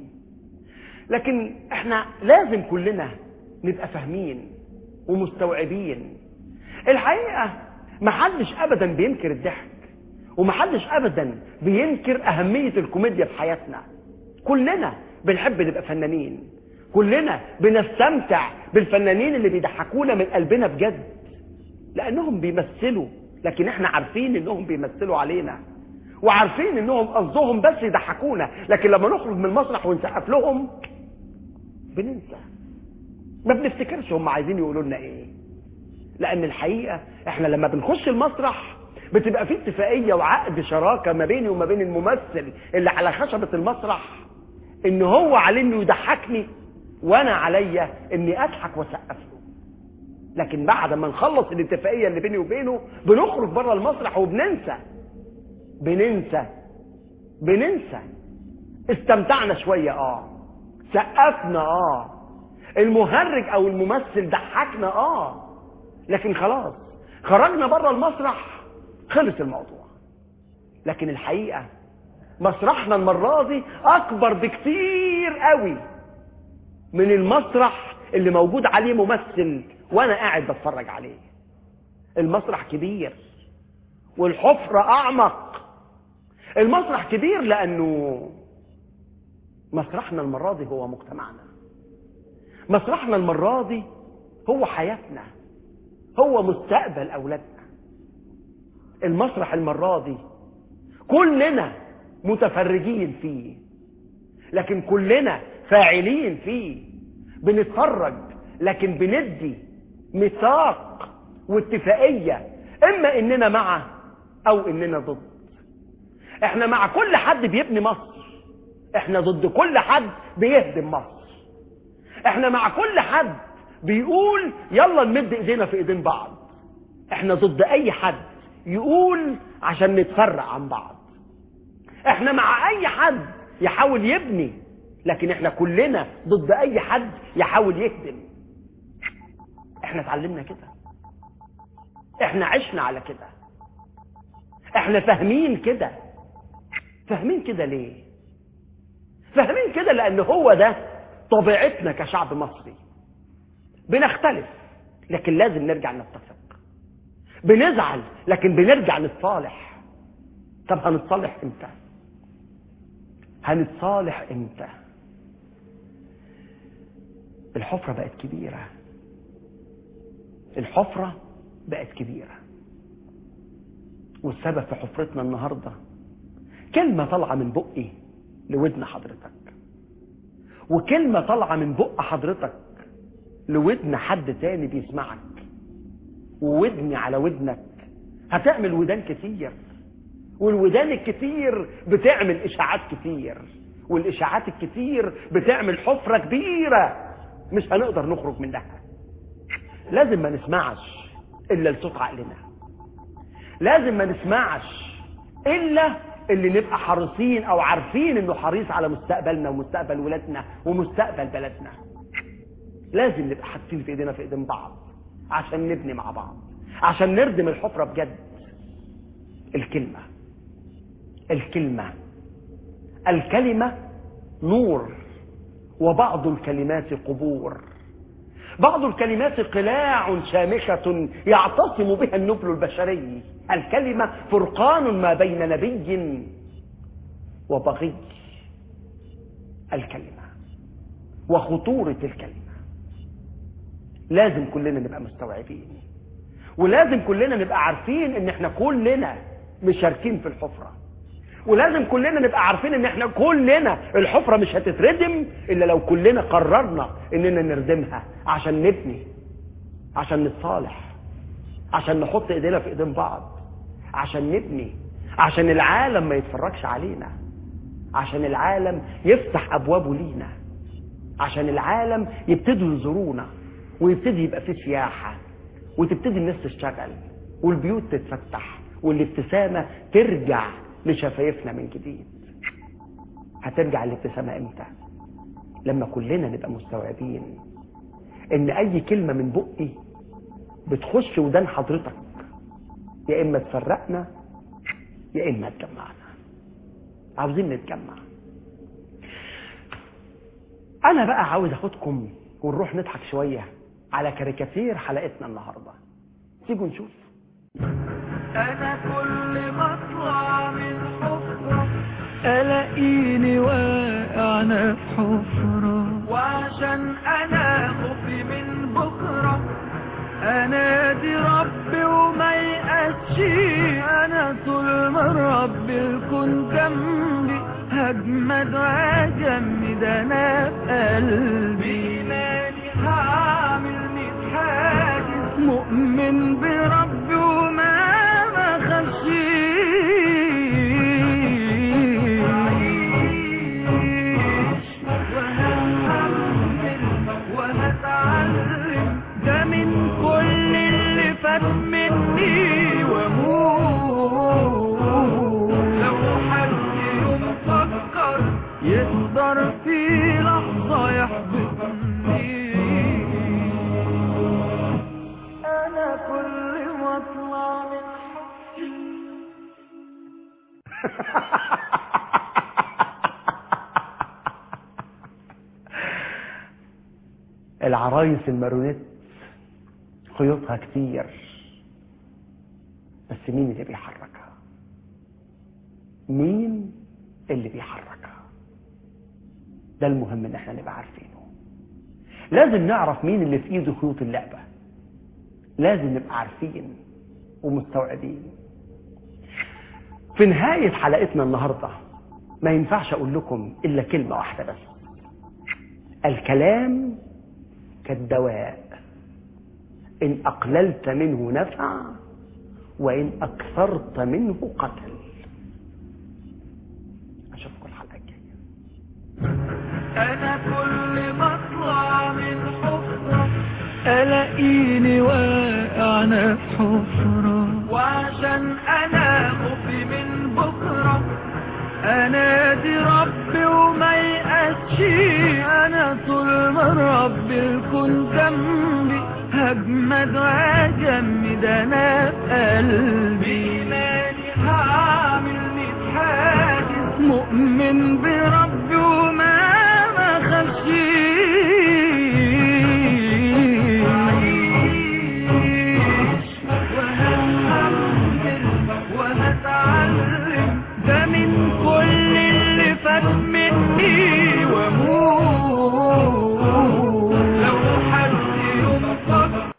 لكن احنا لازم كلنا نبقى فاهمين ومستوعبين الحقيقه محدش ابدا بينكر الضحك ومحدش ابدا بينكر اهميه الكوميديا في حياتنا كلنا بنحب نبقى فنانين كلنا بنستمتع بالفنانين اللي بيضحكونا من قلبنا بجد لانهم بيمثلوا لكن احنا عارفين انهم بيمثلوا علينا وعارفين انهم قصدهم بس يضحكونا لكن لما نخرج من المسرح ونسقف لهم بننسى ما بنفتكرش هم عايزين يقولوا لنا ايه لان الحقيقه احنا لما بنخش المسرح بتبقى في اتفاقيه وعقد شراكه ما بيني وما بين الممثل اللي على خشبه المسرح ان هو عليه انه يضحكني وانا عليا اني اضحك واسقف له لكن بعد ما نخلص الاتفاقيه اللي بيني وبينه بنخرج بره المسرح وبننسى بننسى بننسى استمتعنا شويه اه سقفنا اه المهرج او الممثل ضحكنا اه لكن خلاص خرجنا بره المسرح خلص الموضوع لكن الحقيقه مسرحنا المره دي اكبر بكتير قوي من المسرح اللي موجود عليه ممثل وانا قاعد بتفرج عليه المسرح كبير والحفرة اعمق المسرح كبير لانه مسرحنا المرة دي هو مجتمعنا مسرحنا المرة دي هو حياتنا هو مستقبل اولادنا المسرح المرة دي كلنا متفرجين فيه لكن كلنا فاعلين فيه بنتفرج لكن بندي ميثاق واتفاقية اما اننا مع او اننا ضد احنا مع كل حد بيبني مصر احنا ضد كل حد بيهدم مصر احنا مع كل حد بيقول يلا نمد ايدينا في ايدين بعض احنا ضد اي حد يقول عشان نتفرق عن بعض احنا مع اي حد يحاول يبني لكن احنا كلنا ضد اي حد يحاول يهدم احنا اتعلمنا كده احنا عشنا على كده احنا فاهمين كده فاهمين كده ليه فاهمين كده لان هو ده طبيعتنا كشعب مصري بنختلف لكن لازم نرجع نتفق بنزعل لكن بنرجع نتصالح طب هنتصالح امتى هنتصالح امتى الحفرة بقت كبيرة الحفرة بقت كبيرة والسبب في حفرتنا النهاردة كلمة طالعة من بقي لودن حضرتك وكلمة طالعة من بق حضرتك لودن حد تاني بيسمعك وودني على ودنك هتعمل ودان كتير والودان الكتير بتعمل اشاعات كتير والاشاعات الكتير بتعمل حفرة كبيرة مش هنقدر نخرج منها لازم ما نسمعش الا لصوت عقلنا لازم ما نسمعش الا اللي نبقى حريصين او عارفين انه حريص على مستقبلنا ومستقبل ولادنا ومستقبل بلدنا لازم نبقى حاطين في ايدينا في ايدين بعض عشان نبني مع بعض عشان نردم الحفرة بجد الكلمة الكلمة الكلمة نور وبعض الكلمات قبور بعض الكلمات قلاع شامخة يعتصم بها النبل البشري الكلمة فرقان ما بين نبي وبغي الكلمة وخطورة الكلمة لازم كلنا نبقى مستوعبين ولازم كلنا نبقى عارفين ان احنا كلنا مشاركين في الحفرة ولازم كلنا نبقى عارفين ان احنا كلنا الحفرة مش هتتردم الا لو كلنا قررنا اننا نردمها عشان نبني عشان نتصالح عشان نحط ايدينا في ايدين بعض عشان نبني عشان العالم ما يتفرجش علينا عشان العالم يفتح ابوابه لينا عشان العالم يبتدوا يزورونا ويبتدي يبقى فيه سياحة وتبتدي الناس تشتغل والبيوت تتفتح والابتسامة ترجع لشفايفنا من جديد هترجع الابتسامة امتى لما كلنا نبقى مستوعبين ان اي كلمة من بقي بتخش ودان حضرتك يا اما تفرقنا يا اما تجمعنا عاوزين نتجمع انا بقى عاوز اخدكم ونروح نضحك شوية على كاريكاتير حلقتنا النهاردة تيجوا نشوف انا كل ما اطلع من حفرة الاقيني واقع أنا في حفرة وعشان انا خوفي من بكرة انادي ربي وما يقاسش انا طول ما ربي يكون جنبي هجمد واجمد انا في قلبي مالي هعمل ميت حاجز مؤمن بربي وما ما خشيش وهتحمل وهتعلم ده من كل اللي فات مني واموت لو حد يوم فكر يقدر في لحظة يحبطني انا كل ما اطلع من العرايس المارونيت خيوطها كتير بس مين اللي بيحركها مين اللي بيحركها ده المهم ان احنا نبقى عارفينه لازم نعرف مين اللي في ايده خيوط اللعبة لازم نبقى عارفين ومستوعبين في نهاية حلقتنا النهاردة ما ينفعش اقول لكم الا كلمة واحدة بس الكلام كالدواء إن أقللت منه نفع وإن أكثرت منه قتل أشوفكم الحلقة الجاية انا كل ما اطلع من حفرة الاقيني واقع أنا في حفرة وعشان انا خوفي من بكرة انادي ربي رب الكون ذنبي هجمد واجمد انا في قلبي مالي هعمل ميت حاجز مؤمن برب